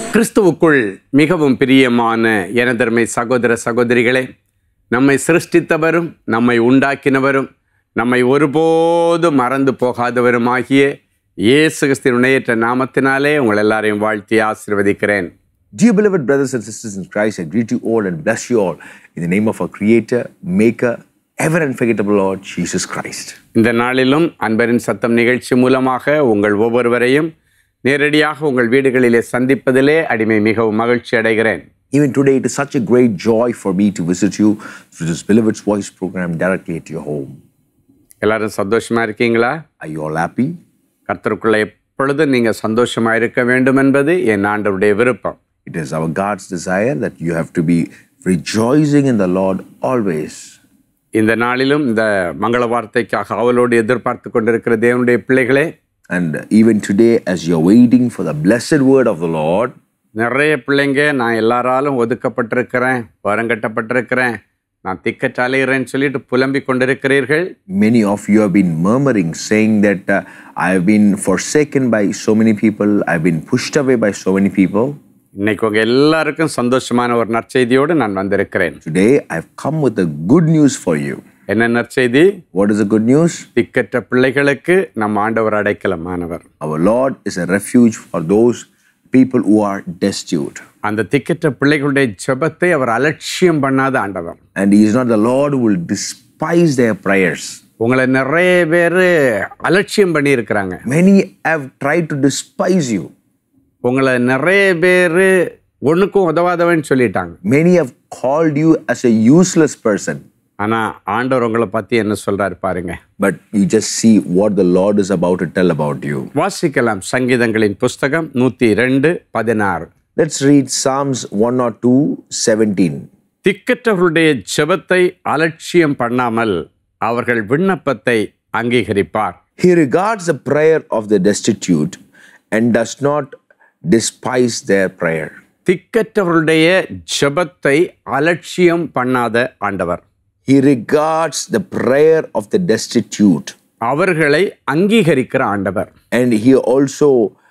கிறிஸ்துவுக்குள் மிகவும் பிரியமான எனதர்மை சகோதர சகோதரிகளே நம்மை சிருஷ்டித்தவரும் நம்மை உண்டாக்கினவரும் நம்மை ஒருபோதும் மறந்து போகாதவருமாகிய இயேசு கிறிஸ்துவின் இணையற்ற நாமத்தினாலே உங்கள் எல்லாரையும் வாழ்த்தி ஆசீர்வதிக்கிறேன் Dear beloved brothers and sisters in Christ, I greet you all and bless you all in the name of our Creator, Maker, ever unforgettable Lord Jesus Christ. இந்த நாளிலும் அன்பரின் சத்தம் நிகழ்ச்சி மூலமாக உங்கள் ஒவ்வொருவரையும் நேரடியாக உங்கள் வீடுகளிலே சந்திப்பதிலே அடிமை மிகவும் மகிழ்ச்சி அடைகிறேன் Even today, it is such a great joy for me to visit you through this Beloved's Voice program directly at your home. எல்லாரும் சந்தோஷமா இருக்கீங்களா Are you all happy? கர்த்தருக்குள்ள எப்பொழுதும் நீங்கள் சந்தோஷமா இருக்க வேண்டும் என்பது என் ஆண்டவருடைய விருப்பம் It is our God's desire that you have to be rejoicing in the Lord always. இந்த நாளிலும் இந்த மங்கள வார்த்தைக்காக அவளோடு எதிர்பார்த்து கொண்டிருக்கிற தேவனுடைய பிள்ளைகளே And even today, as you're waiting for the blessed word of the Lord, நிறைய பிள்ளைங்க நான் எல்லாராலும் ஒதுக்கப்பட்டிருக்கிறேன் வரங்கட்டப்பட்டிருக்கிறேன் நான் திக்கற்று அலைகிறேன்னு சொல்லிட்டு புலம்பிக் கொண்டிருக்கிறீர்கள் Many of you have been murmuring, saying that uh, I have been forsaken by so many people, I've been pushed away by so many people. இன்னைக்கு உங்க எல்லாருக்கும் சந்தோஷமான ஒரு நற்செய்தியோடு நான் வந்திருக்கிறேன் Today, I've come with a good news for you. என்ன நற்செய்தி What is the good news? திக்கற்ற பிள்ளைகளுக்கு நம்ம ஆண்டவர் அடைக்கலமானவர் Our Lord is a refuge for those people who are destitute. அந்த திக்கற்ற பிள்ளைகளுடைய ஜெபத்தை அவர் அலட்சியம் பண்ணாத ஆண்டவர் And He is not the Lord who will despise their prayers. உங்களை நிறைய பேர் அலட்சியம் பண்ணியிருக்கிறாங்க Many have tried to despise you, உங்களை நிறைய பேர் ஒன்றுக்கும் உதவாதவன்னு சொல்லிட்டாங்க many have called you as a useless person. ஆனால் ஆண்டவர் உங்களை பற்றி என்ன சொல்கிறாரு பாருங்க But you just see what the Lord is about to tell about you. வாசிக்கலாம் சங்கீதங்களின் புஸ்தகம் நூற்றி ரெண்டு பதினாறு Let's read Psalms 102 17. திக்கற்றவர்களுடைய ஜெபத்தை அலட்சியம் பண்ணாமல் அவர்கள் விண்ணப்பத்தை அங்கீகரிப்பார் He regards the prayer of the destitute and does not despise their prayer. திக்கற்றவர்களுடைய ஜெபத்தை அலட்சியம் பண்ணாத ஆண்டவர் He regards the prayer of the destitute அவர்களை அங்கீகரிக்கிற ஆண்டவர் and he also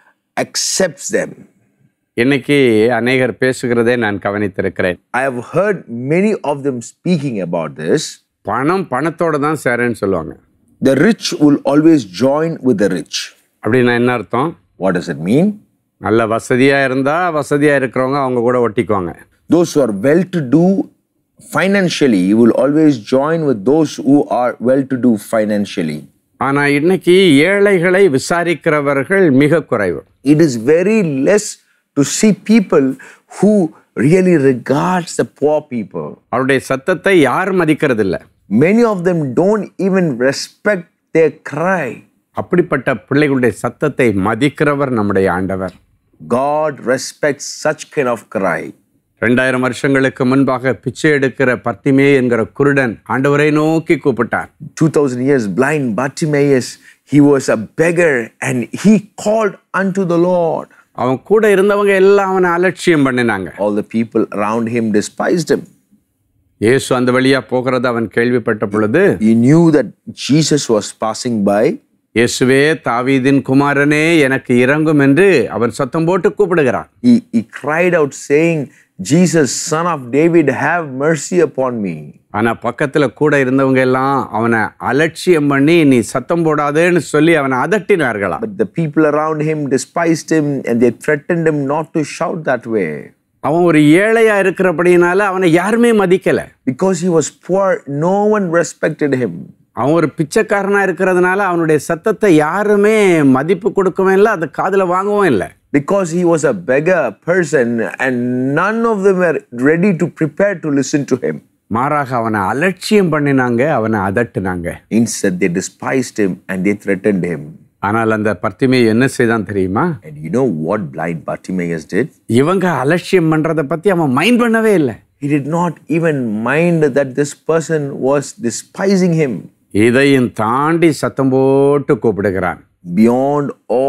accepts them. இன்னைக்கு அநேகர் பேசுகிறதை நான் கவனித்திருக்கிறேன் I have heard many of them speaking about this. பணம் பணத்தோட தான் சேரேன்னு சொல்லுவாங்க The rich will always join with the rich. அப்படின்னா என்ன அர்த்தம் What does it mean? நல்ல வசதியாக இருந்தால் வசதியாக இருக்கிறவங்க அவங்க கூட ஒட்டிக்குவாங்க Those who are well to do financially will always join with those who are well to do financially. ஆனால் இன்னைக்கு ஏழைகளை விசாரிக்கிறவர்கள் மிக குறைவு It is very less to see people who really regards the poor people. அவருடைய சத்தத்தை யார் மதிக்கிறதில்ல Many of them don't even respect their cry. அப்படிப்பட்ட பிள்ளைகளுடைய சத்தத்தை மதிக்கிறவர் நம்முடைய ஆண்டவர் God respects such kind of cry. ரெண்டாயிரம் வருஷங்களுக்கு முன்பாக பிச்சை எடுக்கிற பத்திமே என்கிற குருடன் ஆண்டவரை நோக்கி கூப்பிட்டார் 2000 years blind Bartimaeus, he was a beggar and he called unto the Lord. அவன் கூட இருந்தவங்க எல்லாம் அவனை அலட்சியம் பண்ணினாங்க All the people around him despised him. இயேசு அந்த வழியா போகிறத அவன் கேள்விப்பட்ட பொழுது He knew that Jesus was passing by. இயேசுவே தாவீதின் குமாரனே எனக்கு இறங்கும் என்று அவன் சத்தம் போட்டு கூப்பிடுகிறான் He, he cried out, saying, Jesus, son of David, have mercy upon me. ஆனா பக்கத்துல கூட இருந்தவங்க எல்லாம் அவனை அலட்சியம் பண்ணி நீ சத்தம் போடாதேன்னு சொல்லி அவனை அதட்டினார்களாம் But the people around him despised him and they threatened him not to shout that way. அவன் ஒரு ஏழையா இருக்கிறபடினால அவனை யாருமே மதிக்கல Because he was poor, no one respected him. அவன் ஒரு பிச்சைக்காரனா இருக்கிறதுனால அவனுடைய சத்தத்தை யாருமே மதிப்பு கொடுக்கவும் இல்லை அதை காதுல வாங்கவும் இல்லை Because he was a beggar person and none of them were ready to prepare to listen to him. மாறாக அவனை அலட்சியம் பண்ணினாங்க அவனை அதட்டுனாங்க Instead, they despised him and they threatened him. ஆனால் அந்த பர்த்திமே என்ன செய்தான் தெரியுமா And you know what blind Bartimaeus did? இவங்க அலட்சியம் பண்றதை பத்தி அவன் மைண்ட் பண்ணவே இல்லை He did not even mind that this person was despising him. இதையும் தாண்டி சத்தம் போட்டு கூப்பிடுகிறான் Beyond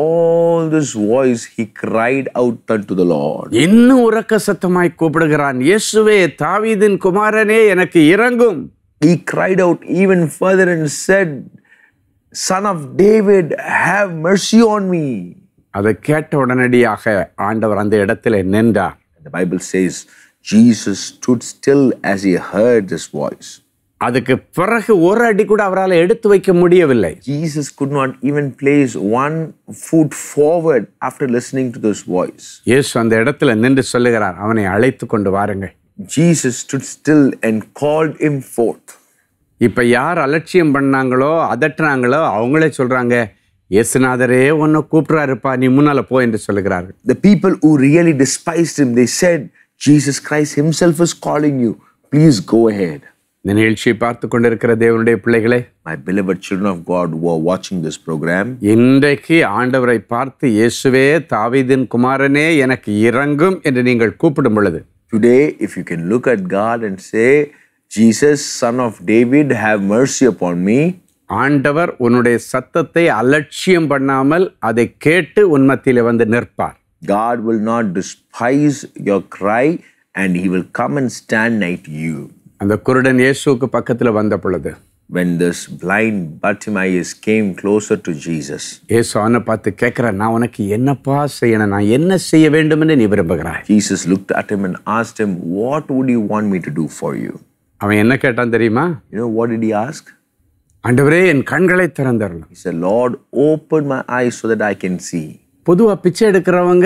all this voice, he cried out unto the Lord. இன்னும் உறக்க சத்தமாய் கூப்பிடுகிறான் இயேசுவே தாவீதின் குமாரனே எனக்கு இறங்கும் He cried out even further and said, Son of David, have mercy on me. அதை கேட்ட உடனடியாக ஆண்டவர் அந்த இடத்துல நின்றார் And the Bible says Jesus stood still as he heard this voice. அதுக்கு பிறகு ஒரு அடி கூட அவரால் எடுத்து வைக்க முடியவில்லை Jesus could not even place one foot forward after listening to this voice. இயேசு அந்த இடத்துல நின்று சொல்லுகிறார் அவனை அழைத்து கொண்டு வாருங்கள் Jesus stood still and called him forth. இப்ப யார் அலட்சியம் பண்ணாங்களோ அதட்டினாங்களோ அவங்களே சொல்றாங்க இயேசுநாதரே உன்னை கூப்பிடுறாருப்பா நீ முன்னால போ என்று சொல்லுகிறார்கள் The people who really despised him, they said, Jesus Christ himself is calling you. Please go ahead. இந்த நிகழ்ச்சியை பார்த்து கொண்டிருக்கிற தேவனுடைய பிள்ளைகளே My beloved children of God who are watching this program, இன்றைக்கு ஆண்டவரை பார்த்து இயேசுவே தாவீதின் குமாரனே எனக்கு இறங்கும் என்று நீங்கள் கூப்பிடும் பொழுது today, if you can look at God and say, Jesus, son of David, have mercy upon me, ஆண்டவர் உன்னுடைய சத்தத்தை அலட்சியம் பண்ணாமல் அதை கேட்டு உன் மத்தியில வந்து நிற்பார் God will not despise your cry and he will come and stand near to you. அந்த குருடன் இயேசுவுக்கு பக்கத்துல வந்த பொழுது When this blind Bartimaeus came closer to Jesus, இயேசு அவனை பார்த்து கேட்கிறார் நான் உனக்கு என்னப்பா செய்யணும் நான் என்ன செய்ய வேண்டும் என்று நீ விரும்புகிறாய் Jesus looked at him and asked him, What would you want me to do for you? அவன் என்ன கேட்டான் தெரியுமா You know what did he ask? ஆண்டவரே என் கண்களை திறந்தரணும் He said, Lord, open my eyes so that I can see. பொதுவா பிச்சை எடுக்கிறவங்க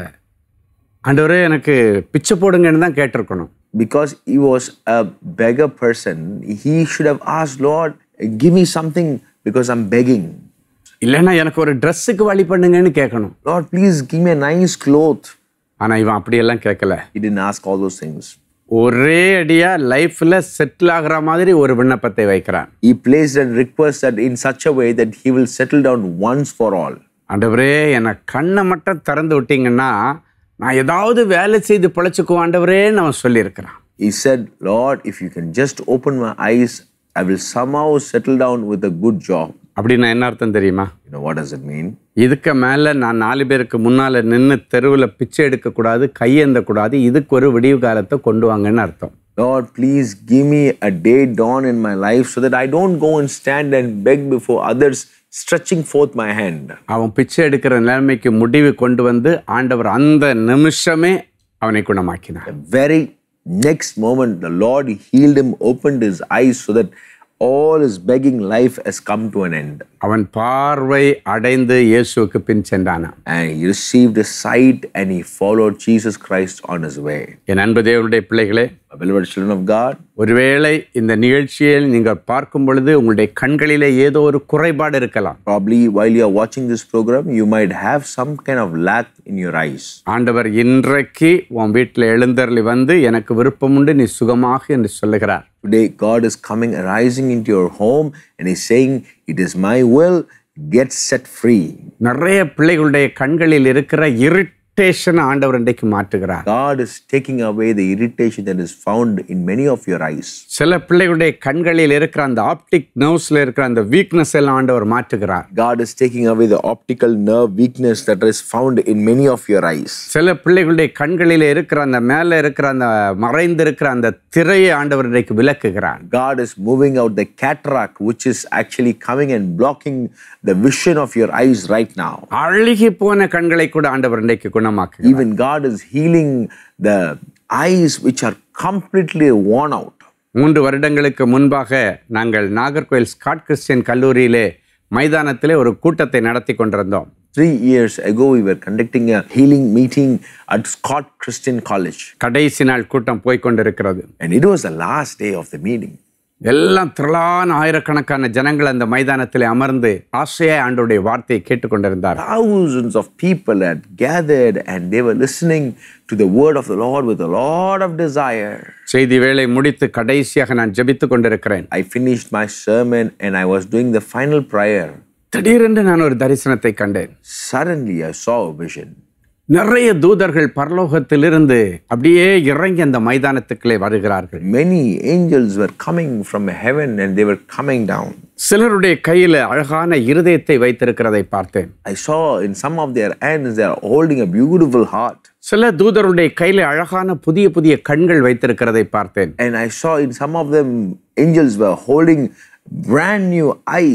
ஆண்டவரே எனக்கு பிச்சை போடுங்கன்னு தான் கேட்டிருக்கணும் Because he was a beggar person, he should have asked, Lord, give me something because I'm begging. இல்லைன்னா எனக்கு ஒரு ட்ரெஸ்ஸுக்கு வழி பண்ணுங்கன்னு கேட்கணும் Lord, please give me a nice cloth. ஆனா இவன் அப்படியெல்லாம் கேட்கல He didn't ask all those things. ஒரே அடியா லைஃப்ல செட்டில் ஆகுற மாதிரி ஒரு விண்ணப்பத்தை வைக்கிறான் He placed a request that in such a way that he will settle down once for all. ஆண்டவரே என்னை கண்ணை மட்டும் திறந்து விட்டீங்கன்னா நான் ஏதாவது வேலை செய்து பிழைச்சிக்குவோம் ஆண்டவரேன்னு அவன் சொல்லியிருக்கிறான் He said, Lord, if you can just open my eyes, I will somehow settle down with a good job. அப்படின்னா என்ன அர்த்தம் தெரியுமா You know, what does it mean? இதுக்கு மேலே நான் நாலு பேருக்கு முன்னால் நின்று தெருவில் பிச்சை எடுக்கக்கூடாது கையேந்தக்கூடாது இதுக்கு ஒரு விடிவு காலத்தை கொண்டு வாங்கன்னு அர்த்தம் Lord, please give me a day dawn in my life so that I don't go and stand and beg before others, stretching forth my hand. அவன் பிச்சை எடுக்கிற நிலைமைக்கு முடிவு கொண்டு வந்து ஆண்டவர் அந்த நிமிஷமே அவனை குணமாக்கினார் The very next moment, the Lord healed him, opened his eyes so that all his begging life has come to an end. அவன் பார்வை அடைந்து இயேசுவுக்கு பின் சென்றானாம் And he received his sight and he followed Jesus Christ on his way. என் அன்பு தேவனுடைய பிள்ளைகளே My beloved children of God, ஒருவேளை இந்த நிகழ்ச்சியில் நீங்கள் பார்க்கும் பொழுது உங்களுடைய கண்களிலே ஏதோ ஒரு குறைபாடு இருக்கலாம் probably while you are watching this program, you might have some kind of lack in your eyes. ஆண்டவர் இன்றைக்கு உன் வீட்டில் எழுந்தருளி வந்து எனக்கு விருப்பம் உண்டு நீ சுகமாக என்று சொல்லுகிறார் Today, God is coming, arising into your home, and He's saying, It is my will, get set free. நிறைய பிள்ளைகளுடைய கண்களில் இருக்கிற இரிட்டேஷன் ஆண்டவர் இன்றைக்கு மாற்றுகிறார் God is taking away the irritation that is found in many of your eyes. சில பிள்ளைகளுடைய கண்களில் இருக்கிற அந்த ஆப்டிக் நர்வ்ஸ்ல இருக்கிற அந்த வீக்னஸ் எல்லாம் ஆண்டவர் மாற்றுகிறார் God is taking away the optical nerve weakness that is found in many of your eyes. சில பிள்ளைகளுடைய கண்களில் இருக்கிற அந்த மேலே இருக்கிற அந்த மறைந்து இருக்கிற அந்த திரையை ஆண்டவர் இன்றைக்கு விளக்குகிறார் God is moving out the cataract, which is actually coming and blocking the vision of your eyes right now. அழுகி போன கண்களை கூட ஆண்டவர் இன்றைக்கு குணமாக்குகிறார் Even God is healing the eyes which are completely worn out. மூன்று வருடங்களுக்கு முன்பாக நாங்கள் நாகர்கோயில் ஸ்காட் கிறிஸ்டியன் கல்லூரியிலே மைதானத்திலே ஒரு கூட்டத்தை நடத்தி கொண்டிருந்தோம் Three years ago, we were conducting a healing meeting at Scott Christian College, கடைசி நாள் கூட்டம் போய் கொண்டிருக்கிறது and it was the last day of the meeting. எல்லாம் திரளான ஆயிரக்கணக்கான ஜனங்கள் அந்த மைதானத்திலே அமர்ந்து ஆசையாய் ஆண்டோடைய வார்த்தையை கேட்டுக்கொண்டிருந்தார் Thousands of people had gathered and they were listening to the word of the Lord with a lot of desire. செய்தி வேளை முடித்து கடைசியாக நான் ஜெபித்துக் கொண்டிருக்கிறேன் I finished my sermon and I was doing the final prayer. திடீரென்று நான் ஒரு தரிசனத்தை கண்டேன் Suddenly, I saw a vision. நிறைய தூதர்கள் பரலோகத்திலிருந்து அப்படியே இறங்கி அந்த மைதானத்துக்குள்ளே வருகிறார்கள் Many angels were coming from heaven and they were coming down. சிலருடைய கையில அழகான இருதயத்தை வைத்திருக்கிறதை பார்த்தேன் I saw in some of their hands they are holding a beautiful heart. சில தூதருடைய கையில அழகான புதிய புதிய கண்கள் வைத்திருக்கிறதை பார்த்தேன் And I saw in some of them angels were holding brand new eyes.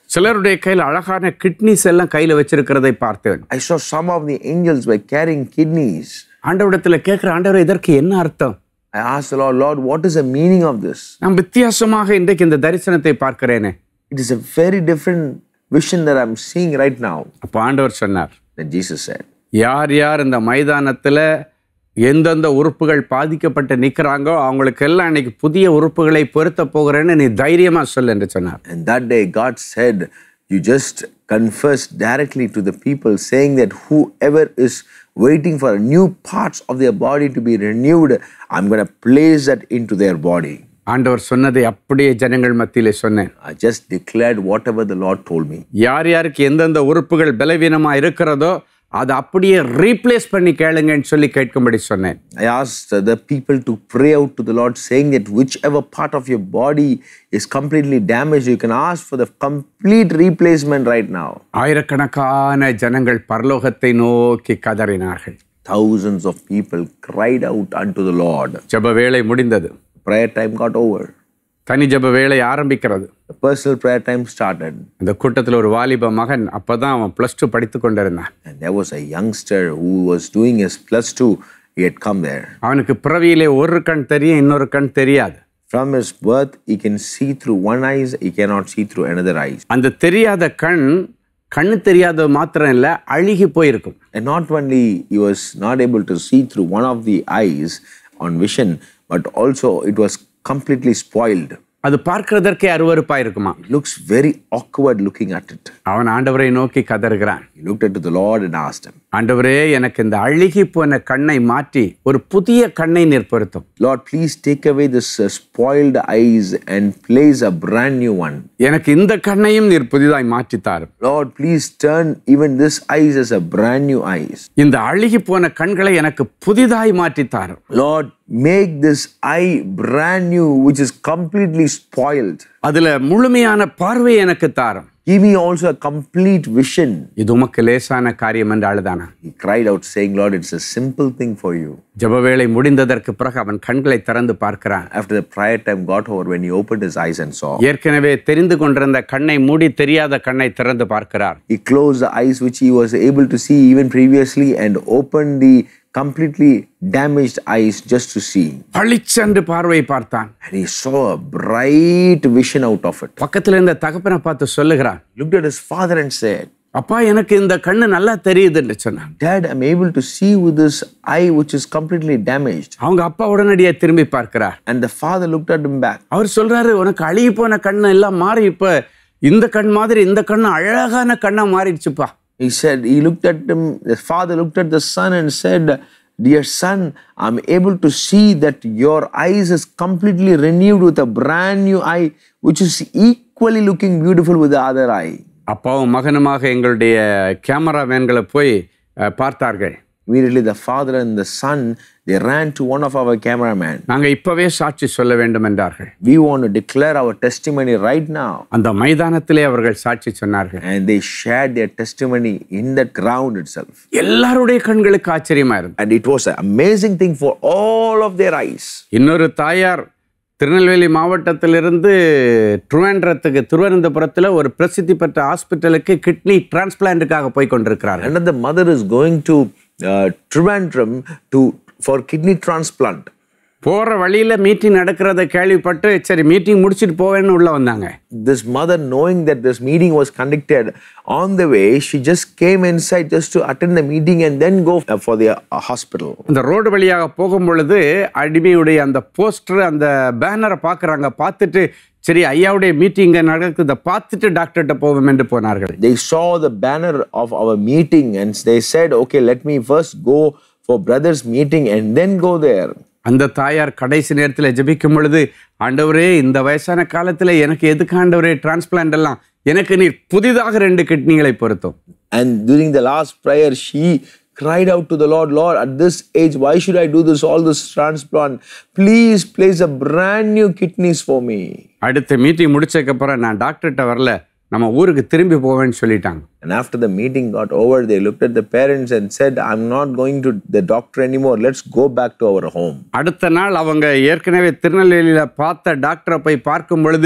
சிலருடைய கையில் அழகான கிட்னிஸ் எல்லாம் கையில் வச்சிருக்கிறதை பார்த்தேன் I saw some of the angels were carrying kidneys. ஆண்டவரிடத்தில் கேட்குற ஆண்டவர் இதற்கு என்ன அர்த்தம் I asked the Lord, Lord, what is the meaning of this? நான் வித்தியாசமாக இன்றைக்கு இந்த தரிசனத்தை பார்க்கிறேனே It is a very different vision that I'm seeing right now. அப்போ ஆண்டவர் சொன்னார் Then Jesus said, யார் யார் இந்த மைதானத்தில் எந்தெந்த உறுப்புகள் பாதிக்கப்பட்டு நிற்கிறாங்கோ அவங்களுக்கெல்லாம் இன்னைக்கு புதிய உறுப்புகளை பொருத்த போகிறேன்னு நீ தைரியமா சொல் என்று சொன்னார் And that day, God said, You just confess directly to the people, saying that whoever is waiting for new parts of their body to be renewed, I'm going to place that into their body. ஆண்டவர் சொன்னதை அப்படியே ஜனங்கள் மத்தியிலே சொன்னேன் I just declared whatever the Lord told me. யார் யாருக்கு எந்தெந்த உறுப்புகள் பலவீனமா இருக்கிறதோ அதை அப்படியே ரீப்ளேஸ் பண்ணி கேளுங்கன்னு சொல்லி கேட்கும்படி சொன்னேன் I asked the people to pray out to the Lord, saying that whichever part of your body is completely damaged, you can ask for the complete replacement right now. ஆயிரக்கணக்கான ஜனங்கள் பரலோகத்தை நோக்கி கதறினார்கள் Thousands of people cried out unto the Lord. ஜெப வேளை முடிந்தது Prayer time got over. தனி ஜெப வேளை ஆரம்பிக்கிறது The personal prayer time started. இந்த கூட்டத்தில் ஒரு வாலிப மகன் அப்பதான் அவன் ப்ளஸ் டூ படித்து கொண்டிருந்தான் And there was a youngster who was doing his plus two. He had come there. அவனுக்கு பிறவியிலே ஒரு கண் தெரியும் இன்னொரு கண் தெரியாது From his birth, he can see through one eyes, he cannot see through another eyes. அந்த தெரியாத கண் கண்ணு தெரியாத மாத்திரம் இல்லை அழுகி போயிருக்கும் And not only he was not able to see through one of the eyes on vision, but also it was completely spoiled. அது பார்க்கிறதற்கே அருவருப்பா இருக்குமா It looks very awkward looking at it. அவன் ஆண்டவரை நோக்கி கதறுகிறான் He looked into the Lord and asked him, ஆண்டவரே எனக்கு இந்த அழுகி போன கண்ணை மாற்றி ஒரு புதிய கண்ணை நிற்பொருத்தும் Lord, please take away this uh, spoiled eyes and place a brand new one. எனக்கு இந்த கண்ணையும் நீர் புதிதாய் மாற்றித்தாரும் Lord, please turn even this eyes as a brand new eyes. இந்த அழுகி போன கண்களை எனக்கு புதிதாய் மாற்றித்தாரும் Lord, make this eye brand new, which is completely spoiled. அதுல முழுமையான பார்வை எனக்கு தாரும் Give me also a complete vision. இது உமக்கு லேசான காரியம் என்று அழுதானா He cried out, saying, Lord, it's a simple thing for you. ஜெபவேளை முடிந்ததற்கு பிறகு அவன் கண்களை திறந்து பார்க்கிறான் After the prayer time got over, when he opened his eyes and saw, ஏற்கனவே தெரிந்து கொண்டிருந்த கண்ணை மூடி தெரியாத கண்ணை திறந்து பார்க்கிறார் he closed the eyes which he was able to see even previously and opened the completely damaged eyes just to see. பளிச்சென்று பார்வை பார்த்தான் And he saw a bright vision out of it. பக்கத்துல இருந்த தகப்பனை பார்த்து சொல்லுகிறான் He looked at his father and said, அப்பா எனக்கு இந்த கண்ணு நல்லா தெரியுது என்று சொன்னான் Dad, I'm able to see with this eye which is completely damaged. அவங்க அப்பா உடனடியாக திரும்பி பார்க்கிறார் And the father looked at him back. அவர் சொல்றாரு உனக்கு அழுகி போன கண்ணு எல்லாம் மாறி இப்ப இந்த கண் மாதிரி இந்த கண்ணு அழகான கண்ணா மாறிடுச்சுப்பா He said, he looked at him, the father looked at the son and said, Dear son, I'm able to see that your eyes is completely renewed with a brand new eye, which is equally looking beautiful with the other eye. அப்பாவும் மகனுமாக எங்களுடைய கேமராமேன்களை போய் அஹ், பார்த்தார்கள் Immediately, the father and the son they ran to one of our cameramen. நாங்க இப்பவே சாட்சி சொல்ல வேண்டும் என்றார்கள் We want to declare our testimony right now. அந்த மைதானத்திலே அவர்கள் சாட்சி சொன்னார்கள் And they shared their testimony in that ground itself. எல்லாருடைய கண்களுக்கு ஆச்சரியமா இருந்தது And it was an amazing thing for all of their eyes. இன்னொரு தாயார் திருநெல்வேலி மாவட்டத்திலிருந்து திருவேண்டரத்துக்கு திருவனந்தபுரத்தில் ஒரு பிரசித்தி பெற்ற ஹாஸ்பிட்டலுக்கு கிட்னி டிரான்ஸ்பிளான்ட்டுக்காக போய் கொண்டிருக்கிறார்கள் Another mother is going to uh, Trivandrum to for kidney transplant. போற வழியில மீட்டிங் நடக்கிறத கேள்விப்பட்டு சரி மீட்டிங் முடிச்சிட்டு போவேன்னு உள்ள வந்தாங்க This mother, knowing that this meeting was conducted on the way, she just came inside just to attend the meeting and then go uh, for the uh, hospital. இந்த ரோடு வழியாக போகும் பொழுது அடிமையுடைய அந்த போஸ்டர் அந்த பேனரை பார்க்குறாங்க பார்த்துட்டு சரி ஐயாவுடைய மீட்டிங் நடக்குதை பார்த்துட்டு டாக்டர்கிட்ட போவோம் என்று போனார்கள் They saw the banner of our meeting and they said, okay, let me first go for brother's meeting and then go there. அந்த தாயார் கடைசி நேரத்தில் ஜெபிக்கும் பொழுது ஆண்டவரே இந்த வயசான காலத்தில் எனக்கு எதுக்கு ஆண்டவரே டிரான்ஸ்பிளான்ட் எல்லாம் எனக்கு நீர் புதிதாக ரெண்டு கிட்னிகளை பொருத்தும் And during the last prayer, she cried out to the Lord, Lord, at this age, why should I do this, all this transplant? Please place a brand new kidneys for me. அடுத்த meeting முடிச்சதுக்கப்புறம் நான் டாக்டர்கிட்ட வரல நம்ம ஊருக்கு திரும்பி போவேன்னு சொல்லிட்டாங்க And after the meeting got over, they looked at the parents and said, I'm not going to the doctor anymore. Let's go back to our home. அடுத்த நாள் அவங்க ஏற்கனவே திருநெல்வேலியில் பார்த்த டாக்டரை போய் பார்க்கும் பொழுது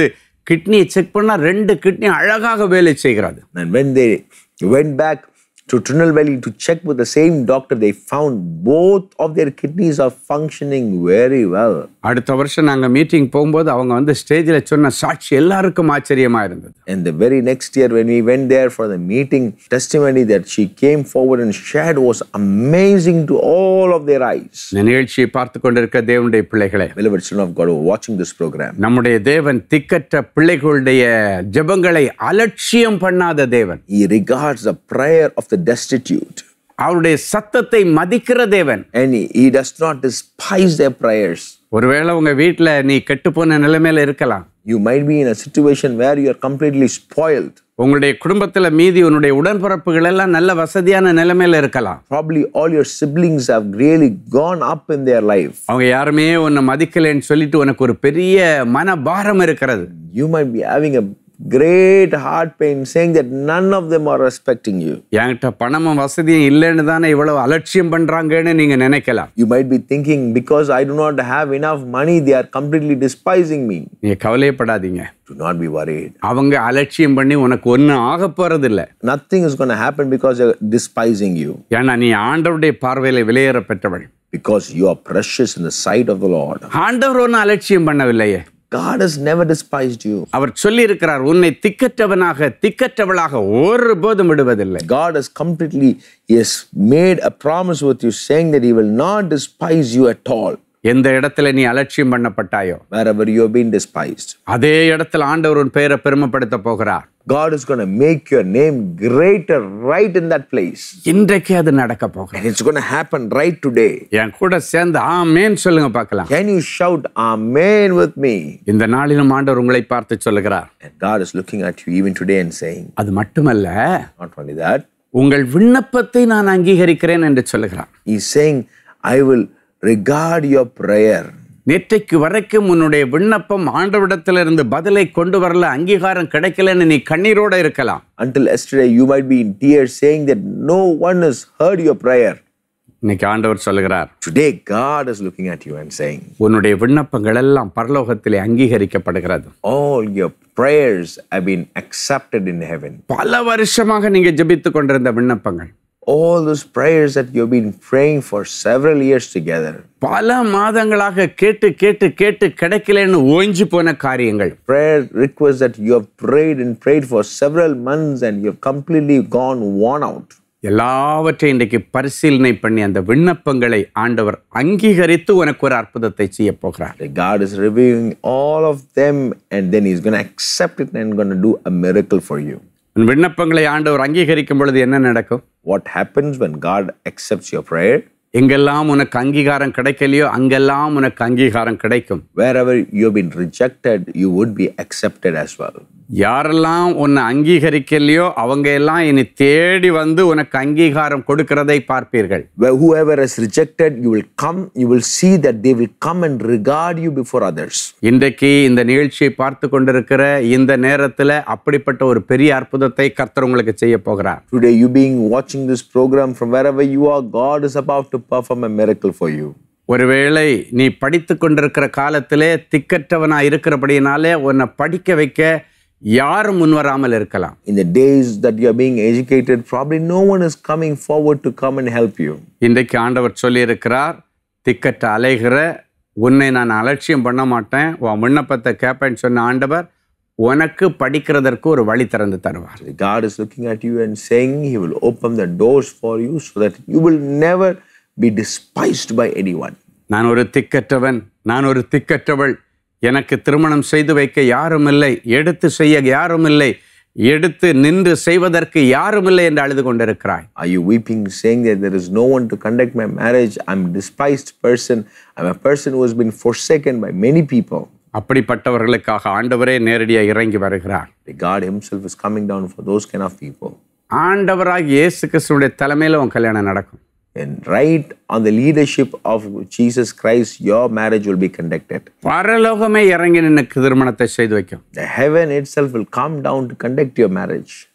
கிட்னியை செக் பண்ணா ரெண்டு கிட்னி அழகாக வேலை செய்கிறது And when they went back to Trinidad to check with the same doctor, they found both of their kidneys are functioning very well. அடுத்த வருஷம் நாங்க மீட்டிங் போகும்போது அவங்க வந்து ஸ்டேஜில் சொன்ன சாட்சி எல்லாருக்கும் ஆச்சரியமா இருந்தது And the very next year, when we went there for the meeting, testimony that she came forward and shared was amazing to all of their eyes. இந்த நிகழ்ச்சியை பார்த்து கொண்டிருக்க தேவனுடைய பிள்ளைகளே Beloved children of God who are watching this program, நம்முடைய தேவன் திக்கற்ற பிள்ளைகளுடைய ஜெபங்களை அலட்சியம் பண்ணாத தேவன் He regards the prayer of the destitute அவருடைய சத்தத்தை மதிக்கிற தேவன் and He, he does not despise their prayers. ஒருவேளை உங்க வீட்டில் நீ கெட்டுப்போன நிலைமையில இருக்கலாம் You might be in a situation where you are completely spoiled. உங்களுடைய குடும்பத்துல மீதி உன்னுடைய உடன்பிறப்புகள் எல்லாம் நல்ல வசதியான நிலைமையில இருக்கலாம் Probably all your siblings have really gone up in their life. அவங்க யாருமே உன்னை மதிக்கலைன்னு சொல்லிட்டு உனக்கு ஒரு பெரிய மனபாரம் இருக்கிறது You might be having a great heart pain saying that none of them are respecting you. என்கிட்ட பணமும் வசதியும் இல்லைன்னு தானே இவ்வளவு அலட்சியம் பண்றாங்கன்னு நீங்க நினைக்கலாம் You might be thinking, because I do not have enough money, they are completely despising me. நீங்க கவலையப்படாதீங்க Do not be worried. அவங்க அலட்சியம் பண்ணி உனக்கு ஒன்றும் ஆக போறது இல்ல Nothing is going to happen because they're despising you. ஏன்னா நீ ஆண்டவருடைய பார்வையில விலையேற பெற்றவள் Because you are precious in the sight of the Lord. ஆண்டவர் ஒன்றும் அலட்சியம் பண்ணவில்லையே God has never despised you. அவர் சொல்லி இருக்கிறார் உன்னை திக்கற்றவனாக திக்கற்றவளாக ஒருபோதும் விடுவதில்லை God has completely he has made a promise with you saying that he will not despise you at all எந்த இடத்துல நீ அலட்சியம் பண்ணப்பட்டாயோ wherever you have been despised. அதே இடத்துல ஆண்டவர் உன் பெயரை பெருமைப்படுத்த போகிறார் God is going to make your name greater right in that place. இன்றைக்கு அது நடக்க போகிறது And it's going to happen right today. என் கூட சேர்ந்து ஆமேன்னு சொல்லுங்க பார்க்கலாம் Can you shout Amen with me? இந்த நாளிலும் ஆண்டவர் உங்களை பார்த்து சொல்லுகிறார் And God is looking at you even today and saying, அது மட்டுமல்ல not only that, உங்கள் விண்ணப்பத்தை நான் அங்கீகரிக்கிறேன் என்று சொல்லுகிறார் He's saying, I will regard your prayer. நேற்றைக்கு வரைக்கும் உன்னுடைய விண்ணப்பம் ஆண்டவிடத்திலிருந்து பதிலை கொண்டு வரல அங்கீகாரம் கிடைக்கலன்னு நீ கண்ணீரோட இருக்கலாம் Until yesterday, you might be in tears saying that no one has heard your prayer. இன்னைக்கு ஆண்டவர் சொல்லுகிறார் Today, God is looking at you and saying, உன்னுடைய விண்ணப்பங்கள் எல்லாம் பரலோகத்திலே அங்கீகரிக்கப்படுகிறது All your prayers have been accepted in heaven. பல வருஷமாக நீங்க ஜெபித்து கொண்டிருந்த விண்ணப்பங்கள் All those prayers that you've been praying for several years together, பல மாதங்களாக கேட்டு கேட்டு கேட்டு கிடைக்கலன்னு ஓய்ஞ்சு போன காரியங்கள் prayer requests that you have prayed and prayed for several months and you have completely gone worn out. எல்லாவற்றையும் இன்றைக்கு பரிசீலனை பண்ணி அந்த விண்ணப்பங்களை ஆண்டவர் அங்கீகரித்து உனக்கு ஒரு அற்புதத்தை செய்ய போகிறார் That God is reviewing all of them and then He's going to accept it and going to do a miracle for you. உன் விண்ணப்பங்களை ஆண்டவர் அங்கீகரிக்கும் பொழுது என்ன நடக்கும் What happens when God accepts your prayer? எங்கெல்லாம் உனக்கு அங்கீகாரம் கிடைக்கலையோ அங்கெல்லாம் உனக்கு அங்கீகாரம் கிடைக்கும் Wherever you've been rejected, you would be accepted as well. யாரெல்லாம் உன்னை அங்கீகரிக்கலையோ அவங்க எல்லாம் இனி தேடி வந்து உனக்கு அங்கீகாரம் கொடுக்கிறதை பார்ப்பீர்கள் Where whoever is rejected, you will come, you will see that they will come and regard you before others. இன்றைக்கு இந்த நிகழ்ச்சியை பார்த்து கொண்டிருக்கிற இந்த நேரத்தில் அப்படிப்பட்ட ஒரு பெரிய அற்புதத்தை கர்த்தர் உங்களுக்கு செய்ய போகிறார் Today, you being watching this program from wherever you are, God is about to perform a miracle for you. ஒருவேளை நீ படித்து கொண்டிருக்கிற காலத்திலே திக்கற்றவனா இருக்கிறபடியினாலே உன்னை படிக்க வைக்க யாரும் முன்வராமல் இருக்கலாம் In the days that you are being educated, probably no one is coming forward to come and help you. இன்றைக்கு ஆண்டவர் சொல்லியிருக்கிறார் திக்கற்ற அலைகிற உன்னை நான் அலட்சியம் பண்ண மாட்டேன் உன் விண்ணப்பத்தை கேட்பேன்னு சொன்ன ஆண்டவர் உனக்கு படிக்கிறதற்கு ஒரு வழி திறந்து தருவார் God is looking at you and saying He will open the doors for you so that you will never be despised by anyone. நான் ஒரு திக்கற்றவன் நான் ஒரு திக்கற்றவள் எனக்கு திருமணம் செய்து வைக்க யாரும் இல்லை எடுத்து செய்ய யாரும் இல்லை எடுத்து நின்று செய்வதற்கு யாரும் இல்லை என்று அழுது கொண்டிருக்கிறாய் Are you weeping, saying that there is no one to conduct my marriage? I'm a despised person. I'm a person who has been forsaken by many people. அப்படிப்பட்டவர்களுக்காக ஆண்டவரே நேரடியாக இறங்கி வருகிறார் God Himself is coming down for those kind of people. ஆண்டவராக இயேசு கிறிஸ்துடைய தலைமையில் உன் கல்யாணம் நடக்கும் And right on the leadership of Jesus Christ, your marriage will be conducted. பரலோகமே இறங்கி நின்று திருமணத்தை செய்து வைக்கும் The heaven itself will come down to conduct your marriage.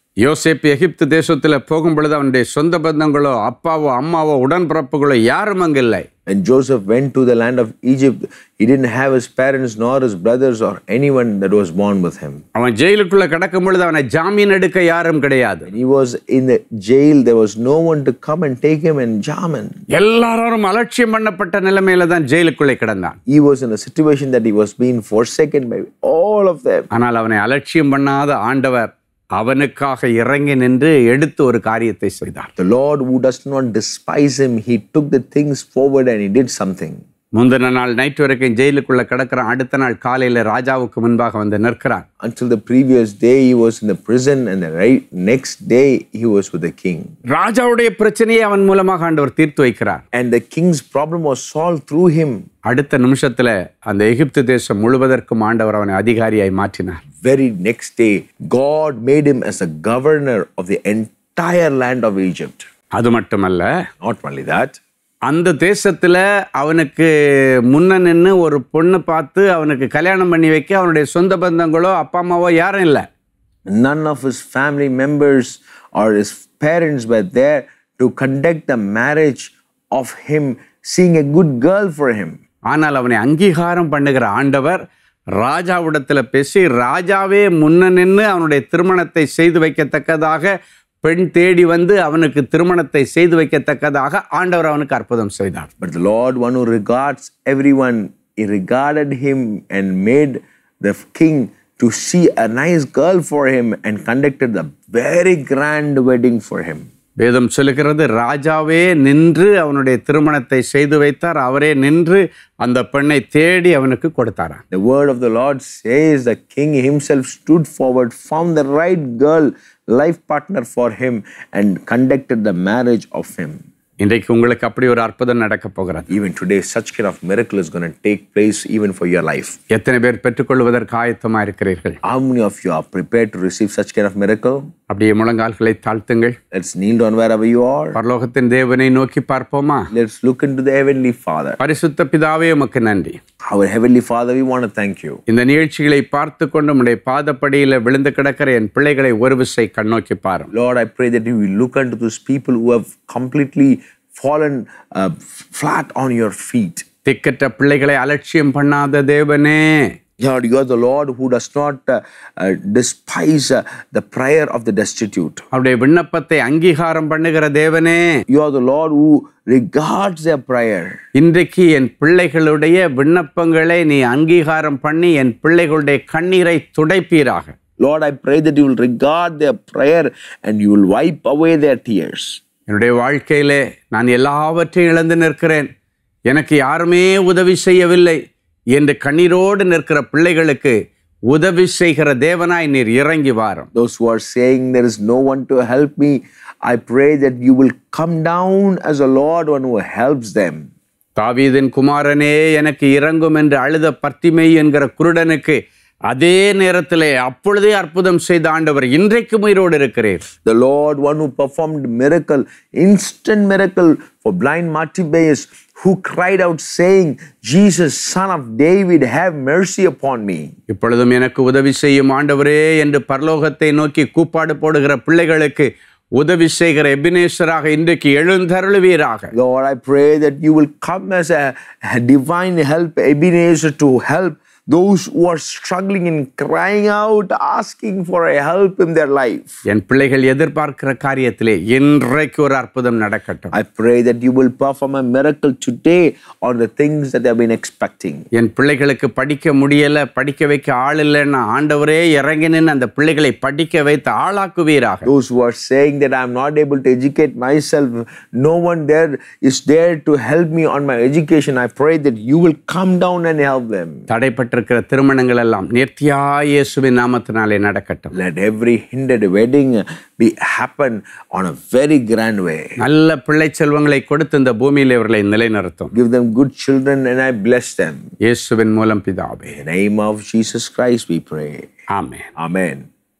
யோசேப்பு எகிப்து தேசத்தில் போகும் பொழுது அவனுடைய சொந்த பந்தங்களோ அப்பாவோ அம்மாவோ உடன்பிறப்புகளோ யாரும் அங்கு இல்லை When Joseph went to the land of Egypt, he didn't have his parents nor his brothers or anyone that was born with him. அவன் ஜெயிலுக்குள்ள கிடக்கும் பொழுது அவனை ஜாமீன் எடுக்க யாரும் கிடையாது When he was in the jail, there was no one to come and take him and jamin. எல்லாரும் அலட்சியம் பண்ணப்பட்ட நிலைமையில தான் ஜெயிலுக்குள்ளே கிடந்தான் He was in a situation that he was being forsaken by all of them. ஆனால் அவனை அலட்சியம் பண்ணாத ஆண்டவர் அவனுக்காக இறங்கி நின்று எடுத்து ஒரு காரியத்தை செய்தார் The Lord, who does not despise him, he took the things forward and he did something. முந்தின நாள் நைட் வரைக்கும் ஜெயிலுக்குள்ள கிடக்கிறான் அடுத்த நாள் காலையில ராஜாவுக்கு முன்பாக வந்து நிற்கிறான் Until the previous day, he was in the prison, and the right next day, he was with the king. ராஜாவுடைய பிரச்சனையை அவன் மூலமாக ஆண்டவர் தீர்த்து வைக்கிறார் And the king's problem was solved through him. அடுத்த நிமிஷத்துல அந்த எகிப்து தேசம் முழுவதற்கும் ஆண்டவர் அவனை அதிகாரியாய் மாற்றினார் Very next day, God made him as a governor of the entire land of Egypt. அது மட்டுமல்ல Not only that, அந்த தேசத்துல அவனுக்கு முன்ன நின்று ஒரு பொண்ணு பார்த்து அவனுக்கு கல்யாணம் பண்ணி வைக்க அவனுடைய சொந்த பந்தங்களோ அப்பா அம்மாவோ யாரும் இல்லை none of his family members or his parents were there to conduct the marriage of him, seeing a good girl for him. ஆனால் அவனை அங்கீகாரம் பண்ணுகிற ஆண்டவர் ராஜாவிடத்தில் பேசி ராஜாவே முன்ன நின்று அவனுடைய திருமணத்தை செய்து வைக்கத்தக்கதாக பெண் தேடி வந்து அவனுக்கு திருமணத்தை செய்து வைக்கத்தக்கதாக ஆண்டவர் அவனுக்கு அற்புதம் செய்தார் But the Lord, one who regards everyone, he regarded him and made the king to see a nice girl for him and conducted the very grand wedding for him. வேதம் சொல்லுகிறது ராஜாவே நின்று அவனுடைய திருமணத்தை செய்து வைத்தார் அவரே நின்று அந்த பெண்ணை தேடி அவனுக்கு கொடுத்தாராம் The word of the Lord says the king himself stood forward, found the right girl, life partner for him, and conducted the marriage of him. இன்றைக்கு உங்களுக்கு அப்படி ஒரு அற்புதம் நடக்க போகிறது Even today, such kind of miracle is going to take place even for your life. எத்தனை பேர் பெற்றுக்கொள்வதற்கு ஆயத்தமாக இருக்கிறீர்கள் How many of you are prepared to receive such kind of miracle? அப்படியே முழங்கால்களை தாழ்த்துங்கள் Let's kneel down wherever you are. பரலோகத்தின் தேவனை நோக்கி பார்ப்போமா Let's look into the Heavenly Father. பரிசுத்த பிதாவே உமக்கு நன்றி Our Heavenly Father, we want to thank you. இந்த நிகழ்ச்சிகளை பார்த்து கொண்டு உடைய பாதப்படியில் விழுந்து கிடக்கிற என் பிள்ளைகளை ஒரு விசை கண்ணோக்கி பாரும் Lord, I pray that you will look unto those people who have completely fallen uh, flat on your feet. திக்கற்ற பிள்ளைகளை அலட்சியம் பண்ணாத தேவனே Lord, you are the Lord who does not uh, uh, despise uh, the prayer of the destitute. அவருடைய விண்ணப்பத்தை அங்கீகாரம் பண்ணுகிற தேவனே You are the Lord who regards their prayer. இன்றைக்கு என் பிள்ளைகளுடைய விண்ணப்பங்களை நீ அங்கீகாரம் பண்ணி என் பிள்ளைகளுடைய கண்ணீரை துடைப்பீராக Lord, I pray that you will regard their prayer and you will wipe away their tears. என்னுடைய வாழ்க்கையிலே நான் எல்லாவற்றையும் இழந்து நிற்கிறேன் எனக்கு யாருமே உதவி செய்யவில்லை என்று கண்ணீரோடு நிற்கிற பிள்ளைகளுக்கு உதவி செய்கிற தேவனாய் நீர் இறங்கி வாரும் Those who are saying there is no one to help me, I pray that you will come down as a Lord, one who helps them. தாவீதின் குமாரனே எனக்கு இறங்கும் என்று அழுத பர்த்திமை என்கிற குருடனுக்கு அதே நேரத்திலே அப்பொழுதே அற்புதம் செய்த ஆண்டவர் இன்றைக்கும் உயிரோடு இருக்கிறீர் The Lord, one who performed miracle, instant miracle for blind Bartimaeus, who cried out saying, Jesus, son of David, have mercy upon me. இப்பொழுதும் எனக்கு உதவி செய்யும் ஆண்டவரே என்று பரலோகத்தை நோக்கி கூப்பாடு போடுகிற பிள்ளைகளுக்கு உதவி செய்கிற எபினேஸ்வராக இன்றைக்கு எழுந்தருளுவீராக Lord, I pray that you will come as a, a divine help, Ebenezer, to help those who are struggling and crying out, asking for a help in their life. என் பிள்ளைகள் எதிர்பார்க்கிற காரியத்திலே இன்றைக்கு ஒரு அற்புதம் நடக்கட்டும் I pray that you will perform a miracle today on the things that they have been expecting. என் பிள்ளைகளுக்கு படிக்க முடியல படிக்க வைக்க ஆள் இல்லைன்னா ஆண்டவரே இறங்கி நின்று அந்த பிள்ளைகளை படிக்க வைத்து ஆளாக்குவீராக Those who are saying that I'm not able to educate myself, no one there is there to help me on my education. I pray that you will come down and help them. தடைப்பட்டிருக்கிற திருமணங்கள் எல்லாம் நேர்த்தியா இயேசுவின் நாமத்தினாலே நடக்கட்டும் Let every hindered wedding be happen on a very grand way. நல்ல பிள்ளை செல்வங்களை கொடுத்து இந்த பூமியில் இவர்களை நிலைநிறுத்தும் Give them good children and I bless them. இயேசுவின் மூலம் பிதாவே In the name of Jesus Christ we pray. Amen Amen.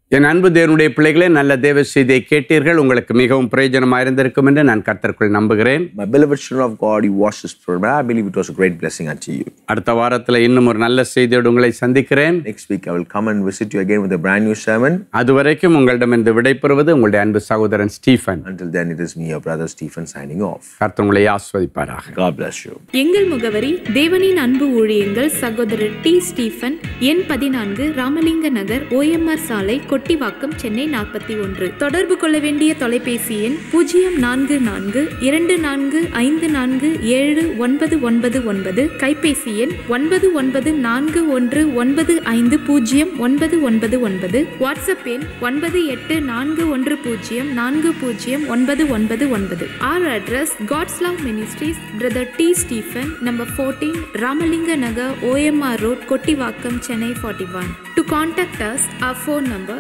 என் அன்பு தேவனுடைய பிள்ளைகளே நல்ல தேவ செய்தியை கேட்டீர்கள் உங்களுக்கு மிகவும் பிரயோஜனமாக இருந்திருக்கும் என்று நான் கர்த்தருக்குள் நம்புகிறேன் My beloved children of God, you watched this program. I believe it was a great blessing unto you. அடுத்த வாரத்தில் இன்னும் ஒரு நல்ல செய்தியோடு உங்களை சந்திக்கிறேன் Next week, I will come and visit you again with a brand new sermon. அதுவரைக்கும் உங்களிடமிருந்து விடைபெறுவது உங்களுடைய அன்பு சகோதரன் Stephen Until then, it is me, your brother Stephen, signing off. கர்த்தர் உங்களை ஆஸ்வதிப்பாராக God bless you. எங்கள் முகவரி தேவனின் அன்பு ஊழியங்கள் சகோதரர் டி ஸ்டீஃபன் எண் பதினான்கு ராமலிங்க நகர் ஓஎம்ஆர் சாலை கொட்டிவாக்கம் சென்னை நாற்பத்தி ஒன்று தொடர்பு கொள்ள வேண்டிய தொலைபேசி எண் பூஜ்ஜியம் நான்கு நான்கு இரண்டு நான்கு ஐந்து நான்கு ஏழு ஒன்பது ஒன்பது ஒன்பது கைபேசி எண் ஒன்பது ஒன்பது நான்கு ஒன்று ஒன்பது ஐந்து பூஜ்ஜியம் ஒன்பது ஒன்பது ஒன்பது வாட்ஸ்அப் எண் ஒன்பது எட்டு நான்கு ஒன்று பூஜ்ஜியம் நான்கு பூஜ்ஜியம் ஒன்பது ஒன்பது ஒன்பது or address God's love ministries brother D Stephen number fourteen Ramalinga Nagar OMR road Kottivakkam Chennai forty one to contact us our phone number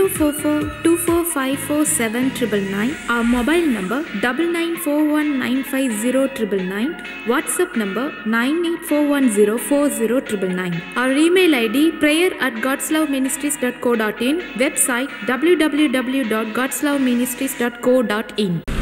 044-2454-799 our mobile number double nine four one nine five zero triple nine whatsapp number nine eight four one zero four zero triple nine our email id prayer at godsloveministries.co.in website www.godsloveministries.co.in